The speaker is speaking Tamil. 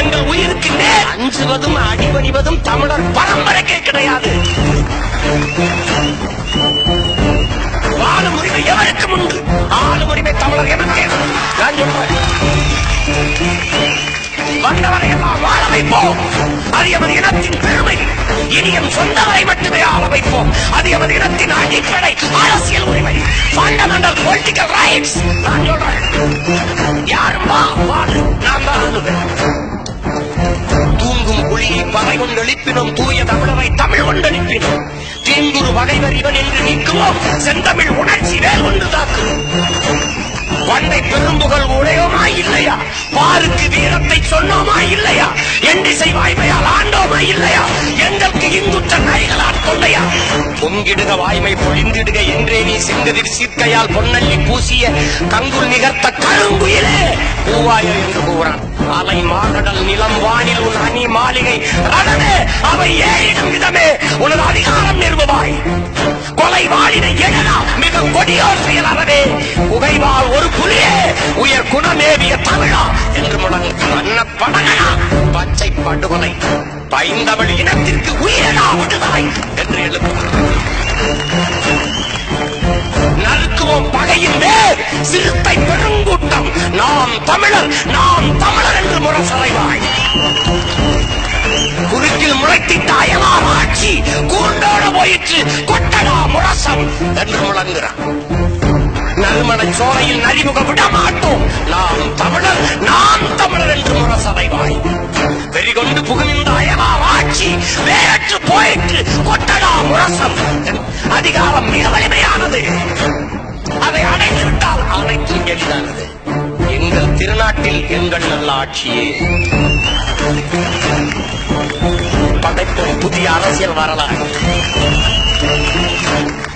எங்கள் உயிருக்கு நேர் அஞ்சுவதும் அடிபணிவதும் தமிழர் பரம்பரைக்கே கிடையாது வாழும் உரிமை எவருக்கும் உண்டு ஆளும் உரிமை தமிழர் எவருக்கே உண்டு. நான் சொல்றேன் வந்தவரை எல்லாம் வாழ வைப்போம் அது எமது இனத்தின் பெருமை இனி என் சொந்தவரை மட்டுமே ஆள வைப்போம் அது எமது இனத்தின் அடிப்படை அரசியல் உரிமை ஃபண்டமெண்டல் பொலிட்டிக்கல் ரைட்ஸ் நான் சொல்றேன் யாரும் வா வாழு நான் தான் ஆளுவேன் தூங்கும் புலியை பகை கொண்டெழுப்பினோம் தூய தமிழரை தமிழ் கொண்டெழுப்பினோம் தீங்குரு பகைவர் இவன் என்று நீக்குவோம் செந்தமிழ் உணர்ச்சி வேல் கொண்டு தாக்குவோம் பண்டை பெரும்புகள் உடையோமா இல்லையா பாருக்கு வீரத்தை சொன்னோமா இல்லையா எண்டிசை வாய்மையால் ஆண்டோமா இல்லையா எங்களுக்கு இந்துத்த நாய்களால் கொண்டையா பொங்கிடுக வாய்மை பொழிந்திடுக என்றே நீ செங்கதிர் சீர்க்கையால் பொன்னல்லி பூசிய கங்குல் நிகர்த்த கருங்குயிலே பூவாயோ என்று கூறான் அலை மாகடல் நிலம் வானில் உன் அணி மாளிகை ரணமே அவை ஏறிடும் விதமே உனது அதிகாரம் நிறுவுவாய் கொலை வாழினை எழலா மிக கொடியோர் செயலறவே புகைவாள் ஒரு புலியே உயர் குணமேவிய தமிழா என்று முழங்கு வண்ண படகனா பச்சை படுகொலை பைந்தமிழ் இனத்திற்கு உயிரடா விடுதாய் என்று எழுப்புகிறார் நறுக்குவோம் பகையின் மேல் சிறுத்தை பெருங்கூட்டம் நாம் தமிழர் நாம் தமிழர் என்று முரசறைவாய் குறுக்கில் முளைத்திட்ட அயலார் ஆட்சி கூண்டோட போயிற்று கொட்டடா முரசம் என்று முழங்குகிறான் நறுமண சோலையில் நரிமுக விட மாட்டோம் நாம் தமிழர் நாம் தமிழர் என்று முரசறைவாய் வெறிகொண்டு புகுமிந்த அயலார் ஆட்சி வேற்று போயிற்று கொட்டடா முரசம் அதிகாரம் மிக வலிமையானது அதை அடைந்து விட்டால் அனைத்தும் எளிதானது எங்கள் திருநாட்டில் எங்கள் நல்ல ஆட்சியே படைப்போம் புதிய அரசியல் வரலாறு